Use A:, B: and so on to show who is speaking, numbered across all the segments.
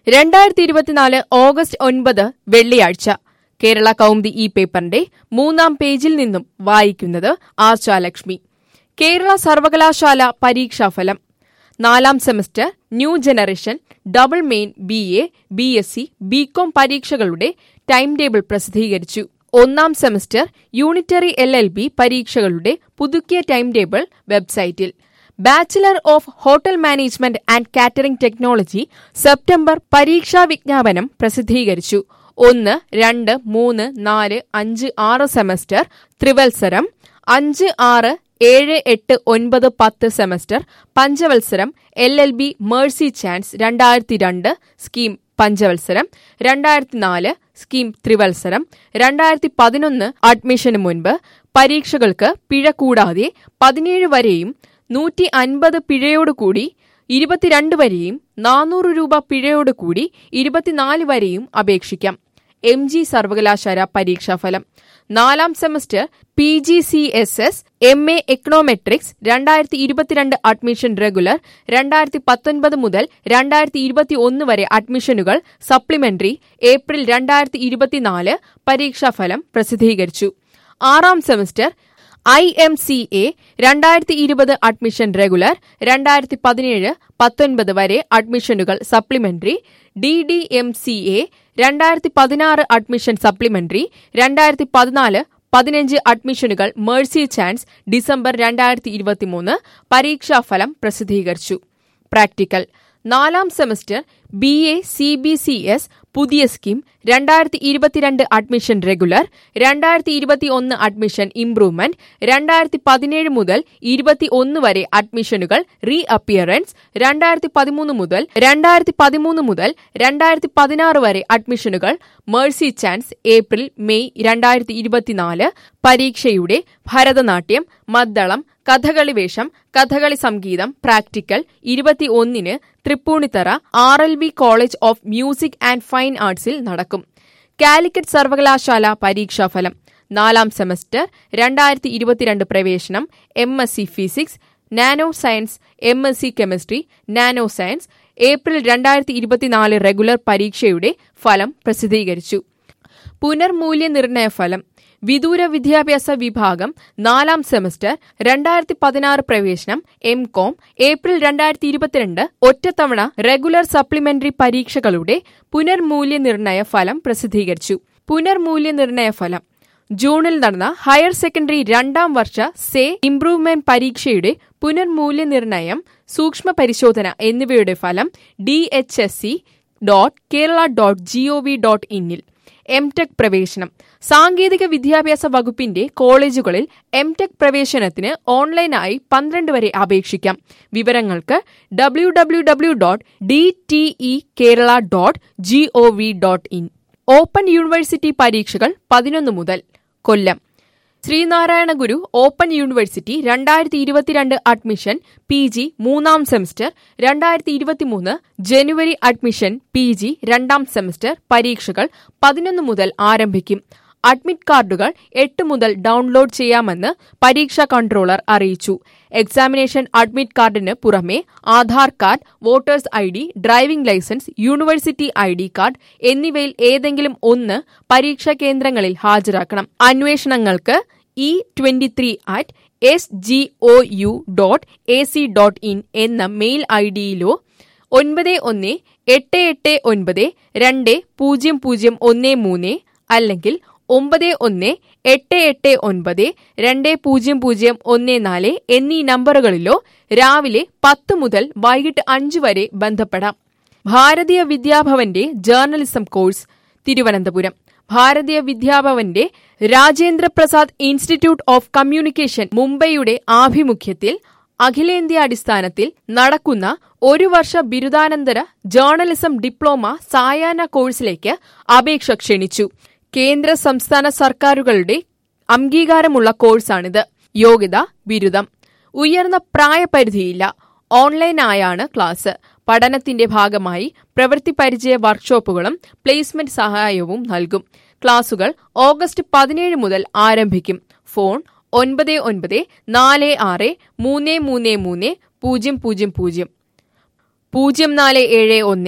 A: രണ്ടായിരത്തി ഇരുപത്തിനാല് ഓഗസ്റ്റ് ഒൻപത് വെള്ളിയാഴ്ച കേരള കൗമുദി ഈ പേപ്പറിന്റെ മൂന്നാം പേജിൽ നിന്നും വായിക്കുന്നത് ആർച്ചാലക്ഷ്മി കേരള സർവകലാശാല പരീക്ഷാഫലം നാലാം semester new generation double main B A B S C B Com പരീക്ഷകളുടെ ടൈം ടേബിൾ പ്രസിദ്ധീകരിച്ചു ഒന്നാം semester unitary L L B പരീക്ഷകളുടെ പുതുക്കിയ ടൈം ടേബിൾ വെബ്സൈറ്റിൽ bachelor of hotel management and catering technology September പരീക്ഷാ വിജ്ഞാപനം പ്രസിദ്ധീകരിച്ചു ഒന്ന് രണ്ട് മൂന്ന് നാല് അഞ്ച് ആറ് സെമസ്റ്റർ ത്രിവത്സരം അഞ്ച് ആറ് ഏഴ് എട്ട് ഒൻപത് പത്ത് സെമസ്റ്റർ പഞ്ചവത്സരം L L B mercy chance രണ്ടായിരത്തി രണ്ട് സ്കീം പഞ്ചവത്സരം രണ്ടായിരത്തി നാല് സ്കീം ത്രിവത്സരം രണ്ടായിരത്തി പതിനൊന്ന് അഡ്മിഷന് മുൻപ് പരീക്ഷകൾക്ക് പിഴ കൂടാതെ പതിനേഴ് വരെയും നൂറ്റി അൻപത് പിഴയോടുകൂടി ഇരുപത്തിരണ്ട് വരെയും നാനൂറ് രൂപ പിഴയോടുകൂടി ഇരുപത്തിനാല് വരെയും അപേക്ഷിക്കാം എം ജി സർവകലാശാല പരീക്ഷാഫലം നാലാം semester P G C S S M A econometrics രണ്ടായിരത്തി ഇരുപത്തിരണ്ട് അഡ്മിഷൻ റെഗുലർ രണ്ടായിരത്തി പത്തൊൻപത് മുതൽ രണ്ടായിരത്തി ഇരുപത്തി ഒന്ന് വരെ അഡ്മിഷനുകൾ സപ്ലിമെന്ററി ഏപ്രിൽ രണ്ടായിരത്തി ഇരുപത്തിനാല് പരീക്ഷാഫലം പ്രസിദ്ധീകരിച്ചു ആറാം semester I M C A രണ്ടായിരത്തി ഇരുപത് അഡ്മിഷൻ റെഗുലർ രണ്ടായിരത്തി പതിനേഴ് പത്തൊൻപത് വരെ അഡ്മിഷനുകൾ supplementary D D M C A രണ്ടായിരത്തി പതിനാറ് അഡ്മിഷൻ സപ്ലിമെന്ററി രണ്ടായിരത്തി പതിനാല് പതിനഞ്ച് അഡ്മിഷനുകൾ മേഴ്സി ചാൻസ് ഡിസംബർ രണ്ടായിരത്തി ഇരുപത്തിമൂന്ന് പരീക്ഷാഫലം പ്രസിദ്ധീകരിച്ചു പ്രാക്ടിക്കൽ നാലാം semester B A C B C S പുതിയ സ്കീം രണ്ടായിരത്തി ഇരുപത്തിരണ്ട് അഡ്മിഷൻ റെഗുലർ രണ്ടായിരത്തി ഇരുപത്തി ഒന്ന് അഡ്മിഷൻ ഇംപ്രൂവ്മെന്റ് രണ്ടായിരത്തി പതിനേഴ് മുതൽ ഇരുപത്തി ഒന്ന് വരെ അഡ്മിഷനുകൾ റീ അപ്പിയറൻസ് രണ്ടായിരത്തി പതിമൂന്ന് മുതൽ രണ്ടായിരത്തി പതിമൂന്ന് മുതൽ രണ്ടായിരത്തി പതിനാറ് വരെ അഡ്മിഷനുകൾ മേഴ്സി ചാൻസ് ഏപ്രിൽ മെയ് രണ്ടായിരത്തി ഇരുപത്തിനാല് പരീക്ഷയുടെ ഭരതനാട്യം മദ്ദളം കഥകളി വേഷം കഥകളി സംഗീതം പ്രാക്ടിക്കൽ ഇരുപത്തി ഒന്നിന് Thrippunithura R L B college of music and fine ആർട്സിൽ നടക്കും കാലിക്കറ്റ് സർവകലാശാല പരീക്ഷാഫലം നാലാം സെമസ്റ്റർ രണ്ടായിരത്തി ഇരുപത്തിരണ്ട് പ്രവേശനം M S C physics nano science M S C chemistry nano science April രണ്ടായിരത്തി ഇരുപത്തിനാല് റെഗുലർ പരീക്ഷയുടെ ഫലം പ്രസിദ്ധീകരിച്ചു പുനർമൂല്യനിർണയ ഫലം വിദൂര വിദ്യാഭ്യാസ വിഭാഗം നാലാം സെമസ്റ്റർ രണ്ടായിരത്തി പതിനാറ് പ്രവേശനം എം കോം ഏപ്രിൽ രണ്ടായിരത്തി ഇരുപത്തിരണ്ട് ഒറ്റത്തവണ റെഗുലർ സപ്ലിമെന്ററി പരീക്ഷകളുടെ പുനർമൂല്യനിർണയ ഫലം പ്രസിദ്ധീകരിച്ചു പുനർമൂല്യനിർണയ ഫലം ജൂണിൽ നടന്ന ഹയർ സെക്കൻഡറി രണ്ടാം വർഷ സേ ഇംപ്രൂവ്മെന്റ് പരീക്ഷയുടെ പുനർമൂല്യനിർണയം സൂക്ഷ്മ പരിശോധന എന്നിവയുടെ ഫലം D H S C dot Kerala dot G O V dot ഇന്നിൽ എം ടെക് പ്രവേശനം സാങ്കേതിക വിദ്യാഭ്യാസ വകുപ്പിന്റെ കോളേജുകളിൽ എം ടെക് പ്രവേശനത്തിന് ഓൺലൈനായി പന്ത്രണ്ട് വരെ അപേക്ഷിക്കാം വിവരങ്ങൾക്ക് W W W dot D T E Kerala dot G O V dot in open university പരീക്ഷകൾ പതിനൊന്ന് മുതൽ കൊല്ലം ശ്രീനാരായണ ഗുരു ഓപ്പൺ യൂണിവേഴ്സിറ്റി രണ്ടായിരത്തി ഇരുപത്തിരണ്ട് അഡ്മിഷൻ പി ജി മൂന്നാം സെമസ്റ്റർ രണ്ടായിരത്തി ഇരുപത്തിമൂന്ന് ജനുവരി അഡ്മിഷൻ പി ജി രണ്ടാം സെമസ്റ്റർ പരീക്ഷകൾ പതിനൊന്ന് മുതൽ ആരംഭിക്കും അഡ്മിറ്റ് കാർഡുകൾ എട്ട് മുതൽ ഡൗൺലോഡ് ചെയ്യാമെന്ന് പരീക്ഷാ കൺട്രോളർ അറിയിച്ചു എക്സാമിനേഷൻ അഡ്മിറ്റ് കാർഡിന് പുറമെ Aadhaar card voters I D driving licence university I D card എന്നിവയിൽ ഏതെങ്കിലും ഒന്ന് പരീക്ഷാ കേന്ദ്രങ്ങളിൽ ഹാജരാക്കണം അന്വേഷണങ്ങൾക്ക് E twenty three at S G O U dot A C dot in എന്ന മെയിൽ ഐ ഡിയിലോ ഒൻപത് ഒന്ന് എട്ട് എട്ട് ഒൻപത് രണ്ട് പൂജ്യം പൂജ്യം ഒന്ന് മൂന്ന് അല്ലെങ്കിൽ ഒമ്പത് ഒന്ന് എട്ട് എട്ട് ഒൻപത് രണ്ട് പൂജ്യം പൂജ്യം ഒന്ന് നാല് എന്നീ നമ്പറുകളിലോ രാവിലെ പത്ത് മുതൽ വൈകിട്ട് അഞ്ച് വരെ ബന്ധപ്പെടാം ഭാരതീയ വിദ്യാഭവന്റെ ജേർണലിസം കോഴ്സ് തിരുവനന്തപുരം ഭാരതീയ വിദ്യാഭവന്റെ Rajendra Prasad institute of communication മുംബൈയുടെ ആഭിമുഖ്യത്തിൽ അഖിലേന്ത്യാടിസ്ഥാനത്തിൽ നടക്കുന്ന ഒരു വർഷ ബിരുദാനന്തര ജേർണലിസം ഡിപ്ലോമ സായാഹ്ന കോഴ്സിലേക്ക് അപേക്ഷ ക്ഷണിച്ചു കേന്ദ്ര സംസ്ഥാന സർക്കാരുകളുടെ അംഗീകാരമുള്ള കോഴ്സാണിത് യോഗ്യത ബിരുദം ഉയർന്ന പ്രായപരിധിയില്ല ഓൺലൈനായാണ് ക്ലാസ് പഠനത്തിന്റെ ഭാഗമായി പ്രവൃത്തി പരിചയ വർക്ക്ഷോപ്പുകളും പ്ലേസ്മെന്റ് സഹായവും നൽകും ക്ലാസുകൾ ഓഗസ്റ്റ് പതിനേഴ് മുതൽ ആരംഭിക്കും ഫോൺ ഒൻപത് ഒൻപത് നാല് ആറ് മൂന്ന് മൂന്ന് മൂന്ന് പൂജ്യം പൂജ്യം പൂജ്യം പൂജ്യം നാല് ഏഴ് ഒന്ന്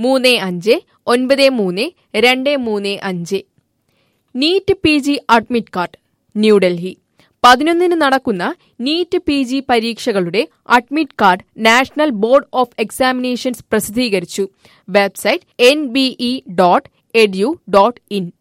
A: മൂന്ന് അഞ്ച് ഒൻപത് മൂന്ന് രണ്ട് മൂന്ന് അഞ്ച് NEET P G admit card New Delhi പതിനൊന്നിന് നടക്കുന്ന നീറ്റ് പി ജി പരീക്ഷകളുടെ admit card national board of examinations പ്രസിദ്ധീകരിച്ചു website N B E dot edu dot in